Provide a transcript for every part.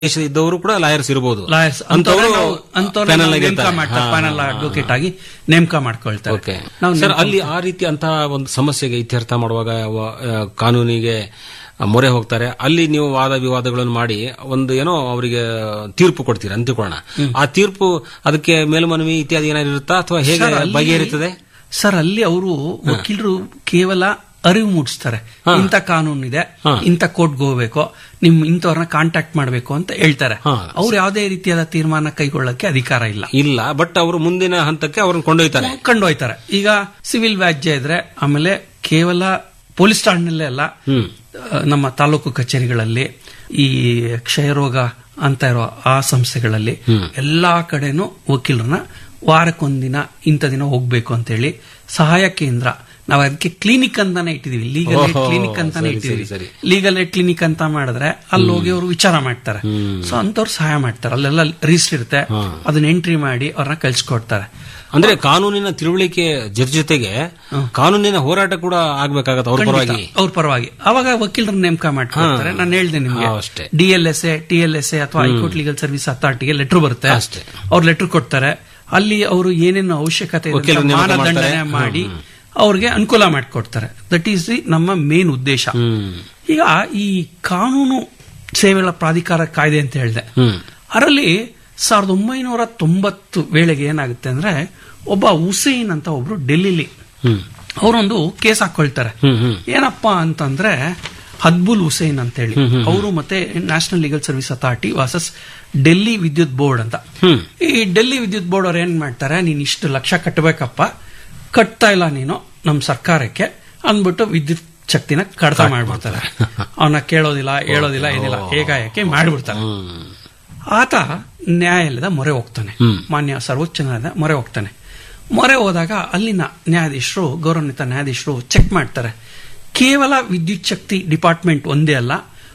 ದೇಶದ ಇದ್ದವರು ಕೂಡ ಲಾಯರ್ಸ್ ಇರಬಹುದು ಲಾಯರ್ಸ್ ಅಂತವರು ಅಂತವ್ರನ್ನ panel ನಾವು ಆಗಿ ನೇಮಕ ಇರ್ತಾರೆ. ಮಾಡ್ತಾರೆ ಹಾ, ಪ್ಯಾನಲ್ ಹಾ, ಅಡ್ವೊಕೇಟ್ ಆಗಿ ನೇಮಕ ಮಾಡ್ಕೊಳ್ತಾರೆ ಓಕೆ ನಾವು ಸರ್ ನೇಮಕ- ಅಲ್ಲಿ ಆ ರೀತಿ ಅಂತ ಒಂದು ಸಮಸ್ಯೆಗೆ ಇತ್ಯರ್ಥ ಮಾಡುವಾಗ ವ- ಆ, ಕಾನೂನಿಗೆ ಮೊರೆ ಹೋಗ್ತಾರೆ ಅಲ್ಲಿ ನೀವು ವಾದ ವಿವಾದಗಳನ್ನು ಮಾಡಿ ಒಂದು ಏನೋ ಅವರಿಗೆ ತೀರ್ಪು ಕೊಡ್ತೀರಾ ಅಂತ ತಿಳ್ಕೊಳ್ಳೋಣ ಆ ತೀರ್ಪು ಅದಕ್ಕೆ ಮೇಲ್ಮನವಿ ಇತ್ಯಾದಿ ಏನಾದ್ರು ಇರುತ್ತಾ ಅಥವಾ ಹೇಗೆ ಸರ್, ಅಲ್ಲಿ- ಬಗೆಹರಿತದೆ ಸರ್ ಅಲ್ಲಿ ಅವರು ವಕೀಲರು ಕೇವಲ ಅರಿವು ಮೂಡಿಸ್ತಾರೆ ಇಂಥ ಕಾನೂನು ಇದೆ ಇಂಥ ಕೋರ್ಟ್ಗೆ ಹೋಗ್ಬೇಕು ನಿಮ್ ಇಂಥವ್ರನ್ನ ಕಾಂಟ್ಯಾಕ್ಟ್ ಮಾಡಬೇಕು ಅಂತ ಹೇಳ್ತಾರೆ ಹಾ. ಅವ್ರು ಯಾವುದೇ ರೀತಿಯಾದ ತೀರ್ಮಾನ ಕೈಗೊಳ್ಳಕ್ಕೆ ಅಧಿಕಾರ ಇಲ್ಲ ಇಲ್ಲ ಬಟ್ ಅವರು ಮುಂದಿನ ಹಂತಕ್ಕೆ ಅವ್ರನ್ನ ಕೊಂಡೊಯ್ತಾರೆ ಕಂಡೋಯ್ತಾರೆ ಈಗ ಸಿವಿಲ್ ವ್ಯಾಜ್ಯ ಇದ್ರೆ ಆಮೇಲೆ ಕೇವಲ ಪೊಲೀಸ್ ಠಾಣೆನಲ್ಲೇ ಅಲ್ಲ ಆ, ನಮ್ಮ ತಾಲೂಕು ಕಚೇರಿಗಳಲ್ಲಿ ಈ ಕ್ಷಯರೋಗ ಅಂತ ಇರೋ ಆ ಸಂಸ್ಥೆಗಳಲ್ಲಿ ಎಲ್ಲಾ ಕಡೆನೂ ವಕೀಲರನ್ನ ವಾರಕ್ಕೊಂದಿನ ಇಂಥ ದಿನ ಹೋಗ್ಬೇಕು ಅಂತ ಹೇಳಿ ಸಹಾಯ ಕೇಂದ್ರ ನಾವು ಅದಕ್ಕೆ ಕ್ಲಿನಿಕ್ ಅಂತಾನೆ ಇಟ್ಟಿದೀವಿ ಲೀಗಲ್ ಏಡ್ ಓಹೋ, ಕ್ಲಿನಿಕ್ ಅಂತಾನೆ ಸರಿ, ಇಟ್ಟಿದೀವಿ ಸರಿ, ಲೀಗಲ್ ಏಡ್ ಕ್ಲಿನಿಕ್ ಅಂತ ಮಾಡಿದ್ರೆ ಅಲ್ಲಿ ಹೋಗಿ ಅವರು ವಿಚಾರ ಮಾಡ್ತಾರೆ ಸೊ ಅಂತವ್ರು ಸಹಾಯ ಮಾಡ್ತಾರೆ ಅಲ್ಲೆಲ್ಲ ರಿಜಿಸ್ಟರ್ ಇರುತ್ತೆ ಅದನ್ನ ಎಂಟ್ರಿ ಮಾಡಿ ಅವ್ರನ್ನ ಕಳ್ಸಿಕೊಡ್ತಾರೆ ಅಂದ್ರೆ ಕಾನೂನಿನ ತಿಳುವಳಿಕೆ ಜೊತೆ ಜೊತೆಗೆ ಕಾನೂನಿನ ಹೋರಾಟ ಕೂಡ ಆಗ್ಬೇಕಾಗತ್ತೆ ಅವ್ರ ಪರವಾಗಿ ಅವ್ರ ಪರವಾಗಿ ಅವಾಗ ವಕೀಲರ ನೇಮಕ ಮಾಡ್ಕೊಳ್ತಾರೆ ನಾನು ಹೇಳ್ದೆ ನಿಮ್ಗೆ ಹಾ, ಅಷ್ಟೇ. D L S A T L S A ಅಥವಾ ಹೈಕೋರ್ಟ್ ಲೀಗಲ್ ಸರ್ವಿಸ್ ಅಥಾರಿಟಿಗೆ ಲೆಟರ್ ಬರುತ್ತೆ ಅಷ್ಟೇ. ಅವ್ರು ಲೆಟರ್ ಕೊಡ್ತಾರೆ ಅಲ್ಲಿ ಅವರು ಏನೇನು ಅವಶ್ಯಕತೆ ಇದೆ ಅಂತ ವಕೀಲರು ನೇಮಕ ಮಾನದಂಡನೆ ಮಾಡ್ತಾರೆ. ಮಾಡಿ ಅವ್ರಿಗೆ ಅನುಕೂಲ ಮಾಡಿಕೊಡ್ತಾರೆ ದಟ್ ಈಸ್ ದಿ ನಮ್ಮ ಮೇನ್ ಉದ್ದೇಶ ಹ್ಮ್ ಈಗ ಈ ಕಾನೂನು ಸೇವೆಗಳ ಪ್ರಾಧಿಕಾರ ಕಾಯ್ದೆ ಅಂತ ಹೇಳಿದೆ ಹ್ಮ್ ಅದರಲ್ಲಿ ಸಾವಿರದ ಒಂಬೈನೂರ ತೊಂಬತ್ತು ವೇಳೆಗೆ ಏನಾಗುತ್ತೆ ಅಂದ್ರೆ ಒಬ್ಬ ಹುಸೇನ್ ಅಂತ ಒಬ್ರು ಡೆಲ್ಲಿಲಿ ಹ್ಮ್ ಅವರೊಂದು ಕೇಸ್ ಹಾಕೊಳ್ತಾರೆ ಹ್ಮ್ ಹ್ಮ್ ಏನಪ್ಪಾ ಅಂತಂದ್ರೆ ಹದ್ಬುಲ್ ಹುಸೇನ್ ಅಂತ ಹೇಳಿ ಅವರು ಮತ್ತೆ national legal service authority versus Delhi Vidyut board ಅಂತ ಹ್ಮ್ ಈ ಡೆಲ್ಲಿ ವಿದ್ಯುತ್ ಬೋರ್ಡ್ ಅವ್ರು ಏನ್ ಮಾಡ್ತಾರೆ ನೀನ್ ಇಷ್ಟು ಲಕ್ಷ ಕಟ್ಟಬೇಕಪ್ಪ ಕಟ್ತಾ ಇಲ್ಲ ನೀನು ನಮ್ ಸರ್ಕಾರಕ್ಕೆ ಅಂದ್ಬಿಟ್ಟು ವಿದ್ಯುತ್ ಶಕ್ತಿನ ಕಡಿತ ಮಾಡ್ಬಿಡ್ತಾರೆ ಅವನ್ನ ಕೇಳೋದಿಲ್ಲ ಹೇಳೋದಿಲ್ಲ ಏನಿಲ್ಲ ಏಕಾಏಕಿ ಮಾಡ್ಬಿಡ್ತಾರೆ ಹ್ಮ್ ಆತ ನ್ಯಾಯಾಲಯದ ಮೊರೆ ಹೋಗ್ತಾನೆ ಮಾನ್ಯ ಸರ್ವೋಚ್ಚ ನ್ಯಾಯಾಲಯದ ಮೊರೆ ಹೋಗ್ತಾನೆ ಮೊರೆ ಹೋದಾಗ ಅಲ್ಲಿನ ನ್ಯಾಯಾಧೀಶರು ಗೌರವಾನ್ವಿತ ನ್ಯಾಯಾಧೀಶರು ಚೆಕ್ ಮಾಡ್ತಾರೆ ಕೇವಲ ವಿದ್ಯುತ್ ಶಕ್ತಿ ಡಿಪಾರ್ಟ್ಮೆಂಟ್ ಒಂದೇ ಅಲ್ಲ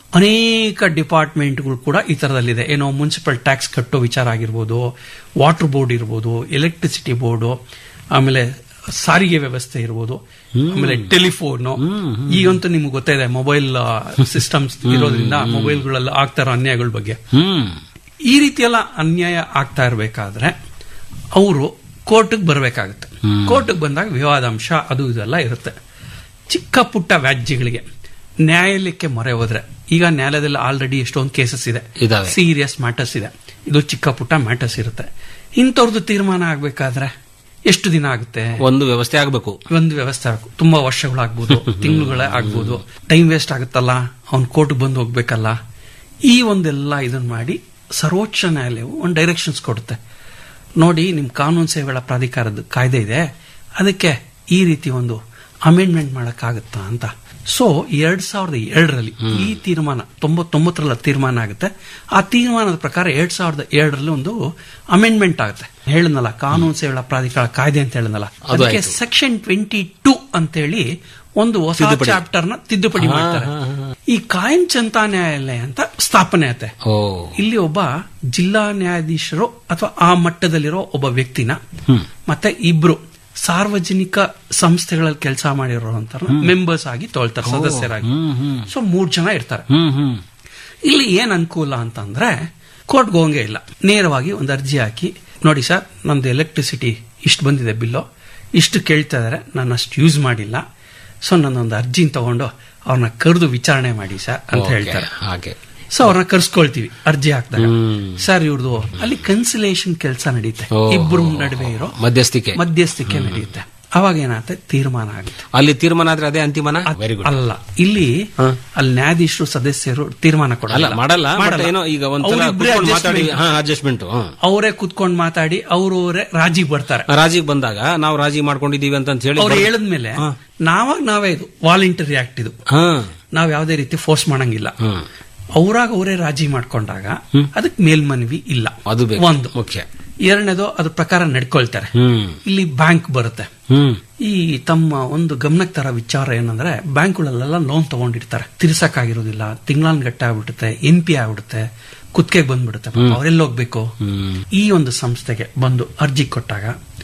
ಅನೇಕ ಡಿಪಾರ್ಟ್ಮೆಂಟ್ಗಳು ಕೂಡ ಈ ತರದಲ್ಲಿದೆ ಏನೋ ಮುನ್ಸಿಪಲ್ ಟ್ಯಾಕ್ಸ್ ಕಟ್ಟೋ ವಿಚಾರ ಆಗಿರ್ಬೋದು ವಾಟರ್ ಬೋರ್ಡ್ ಇರ್ಬೋದು ಎಲೆಕ್ಟ್ರಿಸಿಟಿ ಬೋರ್ಡು ಆಮೇಲೆ ಸಾರಿಗೆ ವ್ಯವಸ್ಥೆ ಇರ್ಬೋದು ಆಮೇಲೆ ಟೆಲಿಫೋನ್ ಈಗಂತೂ ನಿಮ್ಗೆ ಗೊತ್ತಿದೆ ಮೊಬೈಲ್ ಸಿಸ್ಟಮ್ಸ್ ಇರೋದ್ರಿಂದ ಮೊಬೈಲ್ಗಳಲ್ಲಿ ಆಗ್ತಾ ಇರೋ ಅನ್ಯಾಯಗಳ ಬಗ್ಗೆ ಹ್ಮ್ ಈ ರೀತಿಯೆಲ್ಲ ಅನ್ಯಾಯ ಆಗ್ತಾ ಇರಬೇಕಾದ್ರೆ ಅವರು ಕೋರ್ಟ್ಗೆ ಬರಬೇಕಾಗುತ್ತೆ ಕೋರ್ಟ್ಗೆ ಬಂದಾಗ ವಿವಾದಾಂಶ ಅದು ಇದೆಲ್ಲ ಇರುತ್ತೆ ಚಿಕ್ಕ ಪುಟ್ಟ ವ್ಯಾಜ್ಯಗಳಿಗೆ ನ್ಯಾಯಾಲಯಕ್ಕೆ ಮೊರೆ ಹೋದ್ರೆ ಈಗ ನ್ಯಾಯಾಲಯದಲ್ಲಿ ಆಲ್ರೆಡಿ ಎಷ್ಟೊಂದು ಕೇಸಸ್ ಇದೆ ಇದಾವೆ. ಸೀರಿಯಸ್ ಮ್ಯಾಟರ್ಸ್ ಇದೆ ಇದು ಚಿಕ್ಕ ಪುಟ್ಟ ಮ್ಯಾಟರ್ಸ್ ಇರುತ್ತೆ ಇಂಥವ್ರದ್ದು ತೀರ್ಮಾನ ಆಗ್ಬೇಕಾದ್ರೆ ಎಷ್ಟು ದಿನ ಆಗುತ್ತೆ ಒಂದು ವ್ಯವಸ್ಥೆ ಆಗಬೇಕು ಒಂದು ವ್ಯವಸ್ಥೆ ಆಗು ತುಂಬಾ ವರ್ಷಗಳಾಗ್ಬೋದು ತಿಂಗಳುಗಳೇ ಆಗ್ಬೋದು ಟೈಮ್ ವೇಸ್ಟ್ ಆಗುತ್ತಲ್ಲ ಅವ್ನ್ ಕೋರ್ಟ್ ಬಂದು ಹೋಗ್ಬೇಕಲ್ಲ ಈ ಒಂದೆಲ್ಲ ಇದನ್ನ ಮಾಡಿ ಸರ್ವೋಚ್ಚ ನ್ಯಾಯಾಲಯವು ಒಂದು ಡೈರೆಕ್ಷನ್ಸ್ ಕೊಡುತ್ತೆ ನೋಡಿ ನಿಮ್ ಕಾನೂನು ಸೇವೆಗಳ ಪ್ರಾಧಿಕಾರದ ಕಾಯ್ದೆ ಇದೆ ಅದಕ್ಕೆ ಈ ರೀತಿ ಒಂದು ಅಮೆಂಡ್ಮೆಂಟ್ ಮಾಡಕ್ಕಾಗತ್ತಾ ಅಂತ ಸೊ ಎರಡ್ ಸಾವಿರದ ಎರಡರಲ್ಲಿ ಈ ತೀರ್ಮಾನ ತೊಂಬತ್ತೊಂಬತ್ತರಲ್ಲಿ ತೀರ್ಮಾನ ಆಗುತ್ತೆ ಆ ತೀರ್ಮಾನದ ಪ್ರಕಾರ ಎರಡ್ ಸಾವಿರದ ಎರಡರಲ್ಲಿ ಒಂದು ಅಮೆಂಡ್ಮೆಂಟ್ ಆಗುತ್ತೆ ಹೇಳನಲ್ಲ ಕಾನೂನು ಸೇವೆಗಳ ಪ್ರಾಧಿಕಾರ ಕಾಯ್ದೆ ಅಂತ ಹೇಳನಲ್ಲ ಅದಕ್ಕೆ ಸೆಕ್ಷನ್ ಟ್ವೆಂಟಿ ಟೂ ಅಂತೇಳಿ ಒಂದು ಹೊಸ ಚಾಪ್ಟರ್ ನ ತಿದ್ದುಪಡಿ ಮಾಡ್ತಾರೆ ಈ ಕಾಯಂ ಜನತಾ ನ್ಯಾಯಾಲಯ ಅಂತ ಸ್ಥಾಪನೆ ಆಗುತ್ತೆ ಓ ಇಲ್ಲಿ ಒಬ್ಬ ಜಿಲ್ಲಾ ನ್ಯಾಯಾಧೀಶರು ಅಥವಾ ಆ ಮಟ್ಟದಲ್ಲಿರೋ ಒಬ್ಬ ವ್ಯಕ್ತಿನ ಮತ್ತೆ ಇಬ್ರು ಸಾರ್ವಜನಿಕ ಸಂಸ್ಥೆಗಳಲ್ಲಿ ಕೆಲಸ ಮಾಡಿರೋಂತ ಮೆಂಬರ್ಸ್ ಆಗಿ ತೊಳ್ತಾರೆ ಸದಸ್ಯರಾಗಿ ಹ್ಮ್ ಹ್ಮ್ ಸೊ ಮೂರ್ ಜನ ಇರ್ತಾರೆ ಹ್ಮ್ ಹ್ಮ್ ಇಲ್ಲಿ ಏನ್ ಅನುಕೂಲ ಅಂತಂದ್ರೆ ಕೋರ್ಟ್ಗೆ ಹೋಗಂಗೆ ಇಲ್ಲ ನೇರವಾಗಿ ಒಂದು ಅರ್ಜಿ ಹಾಕಿ ನೋಡಿ ಸರ್ ನಮ್ದು ಎಲೆಕ್ಟ್ರಿಸಿಟಿ ಇಷ್ಟು ಬಂದಿದೆ ಬಿಲ್ಲು ಇಷ್ಟು ಕೇಳ್ತಾ ಇದಾರೆ ನಾನು ಅಷ್ಟು ಯೂಸ್ ಮಾಡಿಲ್ಲ ಸೊ ನನ್ನೊಂದು ಅರ್ಜಿನ ತಗೊಂಡು ಅವ್ರನ್ನ ಕರೆದು ವಿಚಾರಣೆ ಮಾಡಿ ಸರ್ ಅಂತ ಓಕೆ, ಹೇಳ್ತಾರೆ ಹಾಗೆ ಸೊ ಅವ್ರನ್ನ ಕರ್ಸ್ಕೊಳ್ತೀವಿ ಅರ್ಜಿ ಹಾಕಿದಾಗ ಹ್ಮ್. ಸರ್ ಇವ್ರದ್ದು ಅಲ್ಲಿ ಕನ್ಸಿಲೇಷನ್ ಕೆಲಸ ನಡೆಯುತ್ತೆ ಓ. ಇಬ್ಬರು ನಡುವೆ ಇರೋ ಮಧ್ಯಸ್ಥಿಕೆ ಮಧ್ಯಸ್ಥಿಕೆ ನಡೆಯುತ್ತೆ ಅವಾಗ ಏನಾಗುತ್ತೆ ತೀರ್ಮಾನ ಆಗುತ್ತೆ ಅಲ್ಲಿ ತೀರ್ಮಾನ ಆದ್ರೆ ಅದೇ ಅಂತಿಮನ ವೆರಿ ಗುಡ್ ಅಲ್ಲ ಇಲ್ಲಿ ಅಲ್ಲಿ ನ್ಯಾಯಾಧೀಶರು ಸದಸ್ಯರು ತೀರ್ಮಾನ ಕೊಡಲ್ಲ ಅಲ್ಲ ಮಾಡಲ್ಲ ಬಟ್ ಏನೋ ಈಗ ಒಂದ್ಸಲ ಅವ್ರಿಬ್ರೇ ಕೂತ್ಕೊಂಡು ಮಾತಾಡಿ adjustment. ಹಾ ಅಡ್ಜಸ್ಟ್ಮೆಂಟ್ ಅವರೇ ಕುತ್ಕೊಂಡು ಮಾತಾಡಿ ಅವರವರೇ ರಾಜಿಗೆ ಬರ್ತಾರೆ ರಾಜಿಗೆ ಬಂದಾಗ ನಾವು ರಾಜಿ ಮಾಡ್ಕೊಂಡಿದೀವಿ ಅಂತ ಹೇಳಿ ಅವ್ರು ಹೇಳಿದ್ಮೇಲೆ ನಾವಾಗ ನಾವೇ ಇದು ವಾಲಂಟರಿ ಆಕ್ಟ್ ಇದು ಹಾ ನಾವ್ ಯಾವ್ದೇ ರೀತಿ ಫೋರ್ಸ್ ಮಾಡಂಗಿಲ್ಲ ಹ್ಮ್ ಅವ್ರಾಗ ಅವರೇ ರಾಜಿ ಮಾಡ್ಕೊಂಡಾಗ ಅದಕ್ಕೆ ಮೇಲ್ಮನವಿ ಇಲ್ಲ ಅದು ಬೇಕು ಒಂದು ಮುಖ್ಯ ಎರಡನೇದು ಅದ್ರ ಪ್ರಕಾರ ನಡ್ಕೊಳ್ತಾರೆ ಹ್ಮ್ ಇಲ್ಲಿ ಬ್ಯಾಂಕ್ ಬರುತ್ತೆ ಹ್ಮ್ ಈ ತಮ್ಮ ಒಂದು ಗಮನಕ್ಕೆ ತರ ವಿಚಾರ ಏನಂದ್ರೆ ಬ್ಯಾಂಕ್ಗಳಲ್ಲೆಲ್ಲ ಲೋನ್ ತಗೊಂಡಿರ್ತಾರೆ ತಿರ್ಸಕ್ಕಾಗಿರೋದಿಲ್ಲ ತಿಂಗಳಾನ್ಗಟ್ಟೆ ಆಗ್ಬಿಡುತ್ತೆ ಎನ್ ಪಿ ಆಗ್ಬಿಡುತ್ತೆ ಕುತ್ತಿಗೆ ಬಂದ್ಬಿಡುತ್ತೆ ಪಾಪ ಅವ್ರೆಲ್ಲ ಹೋಗ್ಬೇಕು ಹ್ಮ್ ಈ ಒಂದು ಸಂಸ್ಥೆಗೆ ಬಂದು ಅರ್ಜಿ ಕೊಟ್ಟಾಗ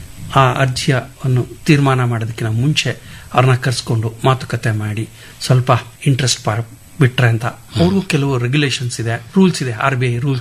ಆ ಅರ್ಜಿಯನ್ನು ತೀರ್ಮಾನ ಮಾಡೋದಕ್ಕಿಂತ ಮುಂಚೆ ಅವ್ರನ್ನ ಕರೆಸ್ಕೊಂಡು ಮಾತುಕತೆ ಮಾಡಿ ಸ್ವಲ್ಪ ಇಂಟ್ರೆಸ್ಟ್ ಬಿಟ್ರೆ ಅಂತ ಅವ್ರಿಗೂ ಕೆಲವು ರೆಗ್ಯುಲೇಷನ್ಸ್ ಇದೆ ರೂಲ್ಸ್ ಇದೆ ಆರ್ ಬಿ ಐ ರೂಲ್ಸ್